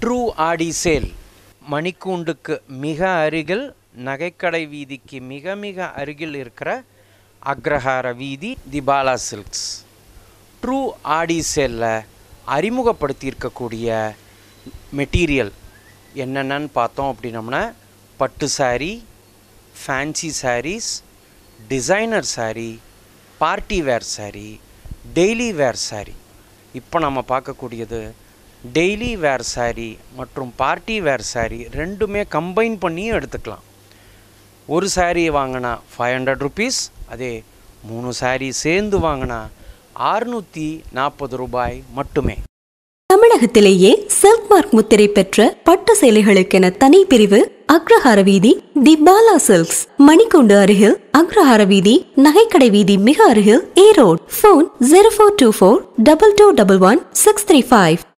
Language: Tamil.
ட்ரூ ஆடி சேல் மணிக்கூண்டுக்கு மிக அருகில் நகைக்கடை வீதிக்கு மிக மிக அருகில் இருக்கிற அக்ரஹார வீதி திபாலா சில்க்ஸ் ட்ரூ ஆடி சேலில் அறிமுகப்படுத்தியிருக்கக்கூடிய மெட்டீரியல் என்னென்னு பார்த்தோம் அப்படின்னம்னா பட்டு saree fancy sarees designer saree party wear saree daily wear saree இப்போ நம்ம பார்க்கக்கூடியது டெய்லி வேர் saree மற்றும் பார்ட்டி வேர் saree ரெண்டுமே கம்பைன் பண்ணியும் எடுத்துக்கலாம் ஒரு saree வாங்கினா ஃபைவ் ஹண்ட்ரட் ருபீஸ் அதே மூணு saree சேர்ந்து வாங்கினா ஆறுநூற்றி நாற்பது ரூபாய் மட்டுமே தமிழகத்திலேயே சில்க் மார்க் முத்திரை பெற்ற பட்டு சேலைகளுக்கென தனி பிரிவு அக்ரஹார வீதி தி பாலா சில்க்ஸ் மணிக்கூண்டு அருகில் அக்ரஹார வீதி நகைக்கடை வீதி மிக அருகில் Erode phone zero four two four double two double one six three five